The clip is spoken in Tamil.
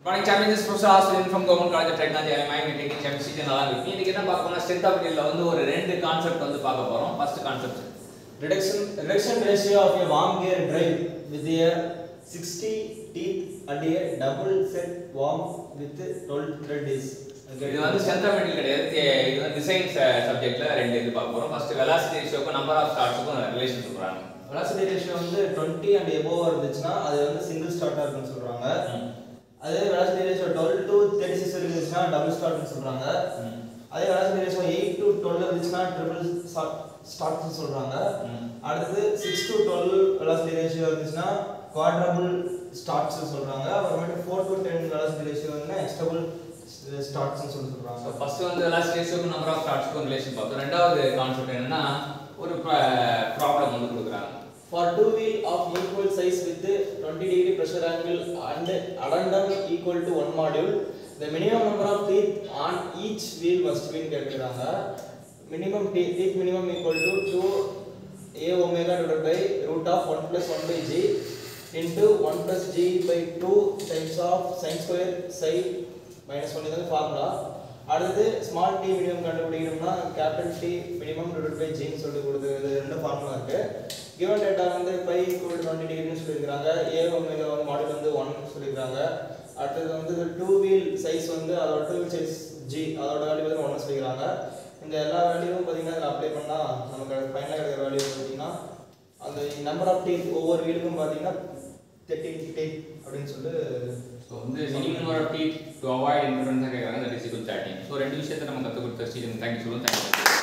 Morning champions professor Australian from government college of technology ஐ மைண்ட் டேக்கிங் சாம்பியன்ஸ் நல்லா இருக்கு இன்னைக்கு என்ன பார்க்க போறோம்னா ஸ்ட்ரென்த் ஆஃப் மெட்டீரியல்ல வந்து ஒரு ரெண்டு கான்செப்ட் வந்து பார்க்க போறோம் first concept Reduction, reduction ratio of a warm gear drive with a 60 teeth and a double set warm with 12 thread is. இது வந்து ஸ்ட்ரென்த் ஆஃப் மெட்டீரியல் கிடையாது இது- இது வந்து டிசைன் சப்ஜெக்ட்ல ரெண்டு இது பார்க்க போறோம் ஃபர்ஸ்ட் வெலாசிட்டி ரேஷியோக்கும் நம்பர் ஆஃப் ஸ்டார்ட்ஸுக்கும் ரிலேஷன் சொல்றாங்க velocity ratio வந்து 20 and above இருந்துச்சுன்னா அது வந்து சிங்கிள் ஸ்டார்ட்டா இருக்குன்னு சொல்றாங்க அதே velocity ratio 12 to 36 வரைக்கும் இருந்துச்சுன்னா டபுள் ஸ்டார்ட்னு சொல்றாங்க அதே velocity ratio 8 to 12 இருந்துச்சுன்னா ட்ரிபிள் ஸ்டார்ட்னு சொல்றாங்க அடுத்தது 6 to 12 velocity ratio இருந்துச்சுன்னா quadruple starts சொல்றாங்க அப்புறமேட்டு 4 to 10 velocity ratio வந்து extrable starts சொல்லி ஸோ சொல்றாங்க ஃபர்ஸ்ட் வந்து வெலாசிட்டி ரேஷியோக்கும் நம்பர் ஆஃப் ஸ்டார்ட்ஸுக்கும் ரிலேஷன் பார்த்தோம் ரெண்டாவது கான்செப்ட் என்னன்னா ஒரு ப்ராப்ளம் வந்து கொடுக்குறாங்க For two wheel of equal size with 20 degree pressure angle and addendum equal to one module, the minimum number of teeth on each wheel must be கேட்குறாங்க minimum teeth, teeth minimum equal to 2 a omega divided by root of 1 plus 1 by g into 1 plus g by 2 times of sin square psi minus 1 இது ஃபார்முலா அடுத்தது ஸ்மால் டி மினிமம் கண்டுபிடிக்கணும்னா capital T minimum divide by ஜின்னு சொல்லி கொடுத்துருது ரெண்டு ஃபார்முலா இருக்கு கிவன் டேட்டா வந்து பை ஈக்குவல் டுவெண்ட்டி டிகிரின்னு சொல்லியிருக்காங்க ஏ ஒமேகா வந்து மாடல் வந்து ஒன் சொல்லியிருக்காங்க அடுத்தது வந்து டூ வீல் சைஸ் வந்து அதோட டூ வீல் சைஸ் ஜி அதோட வேல்யூ வந்து ஒன்று சொல்லிக்கிறாங்க இந்த எல்லா வேல்யூவும் பார்த்தீங்கன்னா இதில் அப்ளை பண்ணால் நமக்கு ஃபைனலாக கிடைக்கிற வேல்யூ பார்த்தீங்கன்னா அந்த நம்பர் ஆஃப் டீத் ஒவ்வொரு வீலுக்கும் பார்த்தீங்கன்னா தேர்ட்டி டீத் அப்படின்னு சொல்லிட்டு ஸோ வந்து minimum number of teeth to avoid interference கேட்குறாங்க that is equal thirteen so ரெண்டு விஷயத்தை நம்ம கற்றுக் கொடுத்த ஸ்டீடன் தேங்க்யூ சொல்லுவோம் தேங்க்யூ